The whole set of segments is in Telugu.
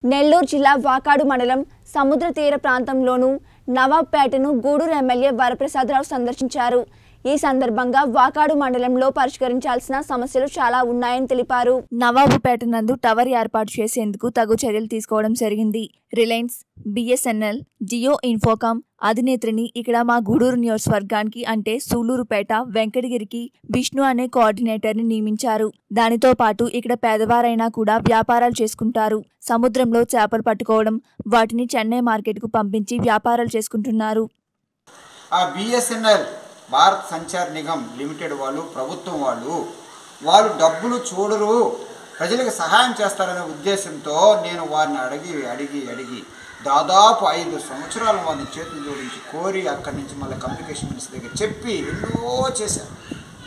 నెల్లూరు జిల్లా వాకాడు మండలం సముద్ర తీర ప్రాంతంలోను నవాబ్పేటను గూడూరు ఎమ్మెల్యే వరప్రసాదరావు సందర్శించారు ఈ సందర్భంగా వాకాడు మండలంలో పరిష్కరించాల్సిన సమస్యలు చాలా ఉన్నాయని తెలిపారు నవాబుపేట నందు టవర్ ఏర్పాటు చేసేందుకు తగు చర్యలు తీసుకోవడం జరిగింది రిలయన్స్ బిఎస్ఎన్ఎల్ జియో ఇన్ఫోకామ్ అధినేత్రిని ఇక్కడ మా గూడూరు నియోజకవర్గానికి అంటే సూలూరుపేట వెంకటగిరికి విష్ణు అనే కోఆర్డినేటర్ని నియమించారు దానితో పాటు ఇక్కడ పేదవారైనా కూడా వ్యాపారాలు చేసుకుంటారు సముద్రంలో చేపలు పట్టుకోవడం వాటిని చెన్నై మార్కెట్కు పంపించి వ్యాపారాలు చేసుకుంటున్నారు ఆ బిఎస్ఎన్ఎల్ భారత్ సంచార్ నిగమ్ లిమిటెడ్ వాళ్ళు ప్రభుత్వం వాళ్ళు వాళ్ళు డబ్బులు చూడరు ప్రజలకు సహాయం చేస్తారనే ఉద్దేశంతో నేను వారిని అడిగి అడిగి అడిగి దాదాపు ఐదు సంవత్సరాలు వారిని చేతులు జోడించి కోరి అక్కడి నుంచి మళ్ళీ కమ్యూనికేషన్ మినిస్టర్ దగ్గర చెప్పి ఎన్నో చేశాను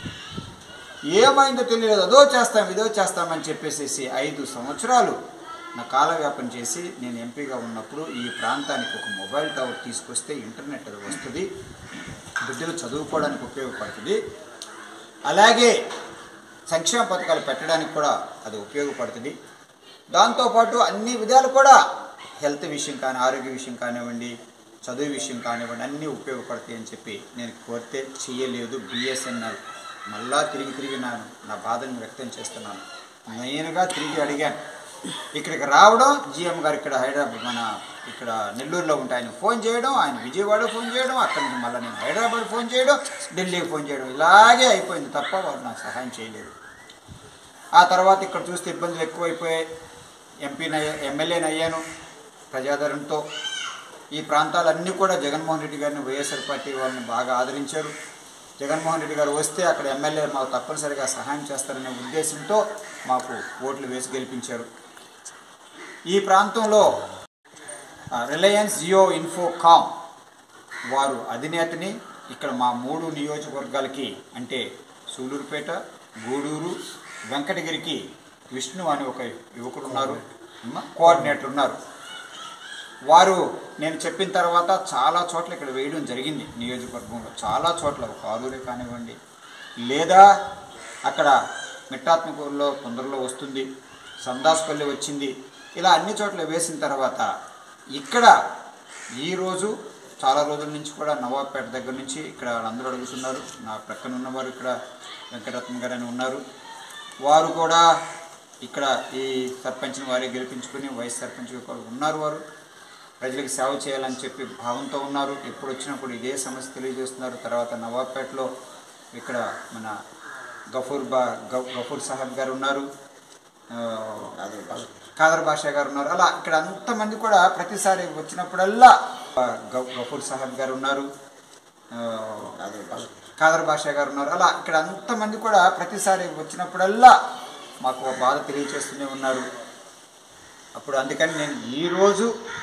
ఏమైందో తెలియదు అదో చేస్తాం ఇదో చేస్తామని చెప్పేసేసి ఐదు సంవత్సరాలు నా కాలవ్యాపన చేసి నేను ఎంపీగా ఉన్నప్పుడు ఈ ప్రాంతానికి ఒక మొబైల్ టవర్ తీసుకొస్తే ఇంటర్నెట్ అది వస్తుంది బిడ్డలు చదువుకోవడానికి ఉపయోగపడుతుంది అలాగే సంక్షేమ పథకాలు పెట్టడానికి కూడా అది ఉపయోగపడుతుంది దాంతోపాటు అన్ని విధాలు కూడా హెల్త్ విషయం కానీ ఆరోగ్య విషయం కానివ్వండి చదువు విషయం కానివ్వండి అన్నీ ఉపయోగపడతాయి అని చెప్పి నేను కోరితే చేయలేదు బిఎస్ఎన్ఎల్ మళ్ళా తిరిగి తిరిగి నేను నా బాధను వ్యక్తం చేస్తున్నాను మెయిన్గా తిరిగి అడిగాను ఇక్కడికి రావడం జిఎం గారు ఇక్కడ హైదరాబాద్ మన ఇక్కడ నెల్లూరులో ఉంటే ఆయన ఫోన్ చేయడం ఆయన విజయవాడ ఫోన్ చేయడం అక్కడి నుంచి మళ్ళీ నేను హైదరాబాద్ ఫోన్ చేయడం ఢిల్లీకి ఫోన్ చేయడం ఇలాగే అయిపోయింది తప్ప వారు నాకు సహాయం చేయలేదు ఆ తర్వాత ఇక్కడ చూస్తే ఇబ్బందులు ఎక్కువైపోయాయి ఎంపీని ఎమ్మెల్యేని అయ్యాను ప్రజాదరణతో ఈ ప్రాంతాలన్నీ కూడా జగన్మోహన్ రెడ్డి గారిని వైఎస్ఆర్ పార్టీ వాళ్ళని బాగా ఆదరించారు జగన్మోహన్ రెడ్డి గారు వస్తే అక్కడ ఎమ్మెల్యే మాకు తప్పనిసరిగా సహాయం చేస్తారనే ఉద్దేశంతో మాకు ఓట్లు వేసి గెలిపించారు ఈ ప్రాంతంలో ఆ, రిలయన్స్ జియో ఇన్ఫోకామ్ వారు అధినేతని ఇక్కడ మా మూడు నియోజకవర్గాలకి అంటే సూలూరుపేట గూడూరు వెంకటగిరికి విష్ణు అని ఒక యువకుడు ఉన్నారు అమ్మ, కోఆర్డినేటర్ ఉన్నారు వారు నేను చెప్పిన తర్వాత చాలా చోట్ల ఇక్కడ వేయడం జరిగింది నియోజకవర్గంలో చాలా చోట్ల ఒక ఆరూరే కానివ్వండి లేదా అక్కడ మిట్టాత్మకూరులో తొందరలో వస్తుంది సందాస్పల్లి వచ్చింది ఇలా అన్ని చోట్ల వేసిన తర్వాత ఇక్కడ ఈరోజు చాలా రోజుల నుంచి కూడా నవాబ్పేట దగ్గర నుంచి ఇక్కడ వాళ్ళందరూ అడుగుతున్నారు నా ప్రక్కన ఉన్నవారు ఇక్కడ వెంకటరత్న గారు అని ఉన్నారు వారు కూడా ఇక్కడ ఈ సర్పంచ్ని వారే గెలిపించుకుని వైస్ సర్పంచ్గా కూడా ఉన్నారు వారు ప్రజలకు సేవ చేయాలని చెప్పి భావంతో ఉన్నారు ఎప్పుడు వచ్చినప్పుడు ఇదే సమస్య తెలియజేస్తున్నారు తర్వాత నవాబ్పేటలో ఇక్కడ మన గఫూర్ బా గ- గఫూర్ సాహెబ్ గారు ఉన్నారు ఆ, ఖాదర్ బాషా గారు ఉన్నారు అలా ఇక్కడ అంతమంది కూడా ప్రతిసారి వచ్చినప్పుడల్లా ఆ, గ- గఫూర్ సాహెబ్ గారు ఉన్నారు ఆ, ఖాదర్ బాషా గారు ఉన్నారు అలా ఇక్కడ అంతమంది కూడా ప్రతిసారి వచ్చినప్పుడల్లా మాకు ఒక బాధ తెలియచేస్తూనే ఉన్నారు అప్పుడు అందుకని నేను ఈరోజు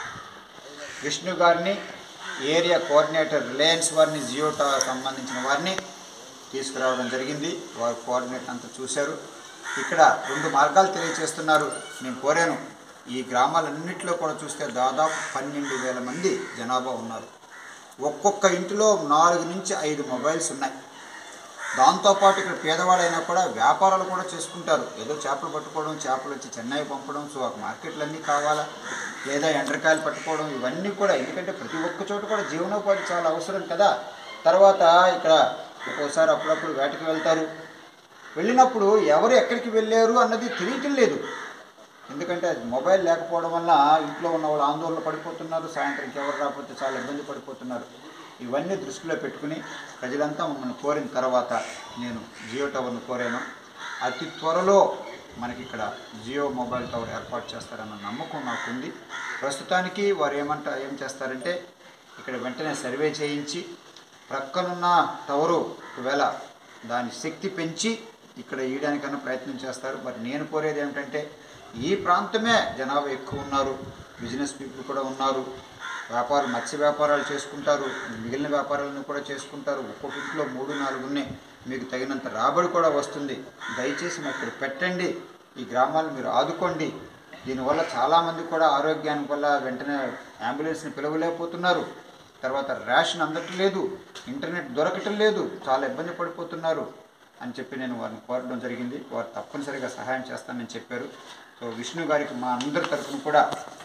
విష్ణు గారిని ఏరియా కోఆర్డినేటర్ రిలయన్స్ వారిని జియో టవర్ సంబంధించిన వారిని తీసుకురావడం జరిగింది వారు కోఆర్డినేటర్ అంతా చూశారు ఇక్కడ రెండు మార్గాలు తెలియచేస్తున్నారు నేను కోరాను ఈ గ్రామాలన్నింటిలో కూడా చూస్తే దాదాపు పన్నెండు వేల మంది జనాభా ఉన్నారు ఒక్కొక్క ఇంటిలో నాలుగు నుంచి ఐదు మొబైల్స్ ఉన్నాయి దాంతోపాటు ఇక్కడ పేదవాడైనా కూడా వ్యాపారాలు కూడా చేసుకుంటారు ఏదో చేపలు పట్టుకోవడం చేపలు వచ్చి చెన్నై పంపడం సో ఆ మార్కెట్లన్నీ కావాలా లేదా ఎండ్రకాయలు పట్టుకోవడం ఇవన్నీ కూడా ఎందుకంటే ప్రతి ఒక్క చోట కూడా జీవనోపాధి చాలా అవసరం కదా తర్వాత ఇక్కడ ఒక్కోసారి అప్పుడప్పుడు వేటకి వెళ్తారు వెళ్ళినప్పుడు ఎవరు ఎక్కడికి వెళ్ళారు అన్నది తెలియటం లేదు ఎందుకంటే మొబైల్ లేకపోవడం వల్ల ఇంట్లో ఉన్న వాళ్ళు ఆందోళన పడిపోతున్నారు సాయంత్రంకి ఎవరు రాకపోతే చాలా ఇబ్బంది పడిపోతున్నారు ఇవన్నీ దృష్టిలో పెట్టుకుని ప్రజలంతా మమ్మల్ని కోరిన తర్వాత నేను జియో టవర్ను కోరాను అతి త్వరలో మనకి ఇక్కడ జియో మొబైల్ టవర్ ఏర్పాటు చేస్తారన్న నమ్మకం నాకుంది ప్రస్తుతానికి వారు ఏమంట ఏం చేస్తారంటే ఇక్కడ వెంటనే సర్వే చేయించి ప్రక్కనున్న టవరు ఒకవేళ దాని శక్తి పెంచి ఇక్కడ వేయడానికన్నా ప్రయత్నం చేస్తారు మరి నేను కోరేది ఏమిటంటే ఈ ప్రాంతమే జనాభా ఎక్కువ ఉన్నారు బిజినెస్ పీపుల్ కూడా ఉన్నారు వ్యాపారం మత్స్య వ్యాపారాలు చేసుకుంటారు మిగిలిన వ్యాపారాలను కూడా చేసుకుంటారు ఒక్కొక్క ఇంట్లో మూడు నాలుగు ఉన్నాయి మీకు తగినంత రాబడి కూడా వస్తుంది దయచేసి మీరు ఇక్కడ పెట్టండి ఈ గ్రామాలు మీరు ఆదుకోండి దీనివల్ల చాలామంది కూడా ఆరోగ్యానికి వల్ల వెంటనే అంబులెన్స్ని పిలవలేకపోతున్నారు తర్వాత రేషన్ అందటం లేదు ఇంటర్నెట్ దొరకటం లేదు చాలా ఇబ్బంది పడిపోతున్నారు అని చెప్పి నేను వారిని కోరడం జరిగింది వారు తప్పనిసరిగా సహాయం చేస్తానని చెప్పారు సో విష్ణు గారికి మా అందరి తరఫున కూడా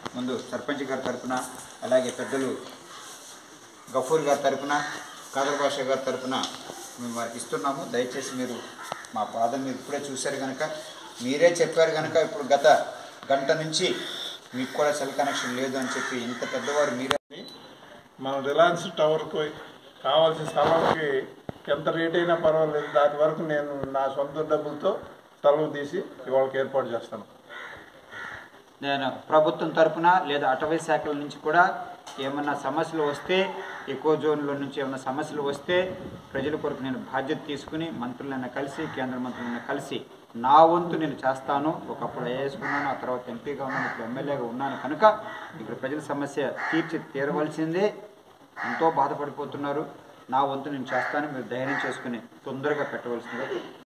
ముందు సర్పంచ్ గారి తరపున అలాగే పెద్దలు గఫూర్ గారి తరపున కాదర్ భాష గారి తరపున మేము వారికి ఇస్తున్నాము దయచేసి మీరు మా పాదం మీరు ఇప్పుడే చూశారు కనుక మీరే చెప్పారు కనుక ఇప్పుడు గత గంట నుంచి మీకు కూడా సెల్ కనెక్షన్ లేదు అని చెప్పి ఇంత పెద్దవారు మీరే మన రిలయన్స్ టవర్కి కావాల్సిన స్థలంకి ఎంత రేట్ అయినా పర్వాలేదు దాని వరకు నేను నా సొంత డబ్బులతో స్థలం తీసి ఇవాళకి ఏర్పాటు చేస్తాను నేను ప్రభుత్వం తరపున లేదా అటవీ శాఖల నుంచి కూడా ఏమన్నా సమస్యలు వస్తే ఎక్కువ జోన్ల నుంచి ఏమైనా సమస్యలు వస్తే ప్రజల కొరకు నేను బాధ్యత తీసుకుని మంత్రులైనా కలిసి కేంద్ర మంత్రులైనా కలిసి నా వంతు నేను చేస్తాను ఒకప్పుడు ఐఏఎస్ ఉన్నాను ఆ తర్వాత ఎంపీగా ఉన్నాను ఇప్పుడు ఎమ్మెల్యేగా ఉన్నాను కనుక ఇక్కడ ప్రజల సమస్య తీర్చి తీరవలసిందే ఎంతో బాధపడిపోతున్నారు నా వంతు నేను చేస్తాను మీరు ధైర్యం చేసుకుని తొందరగా పెట్టవలసిందే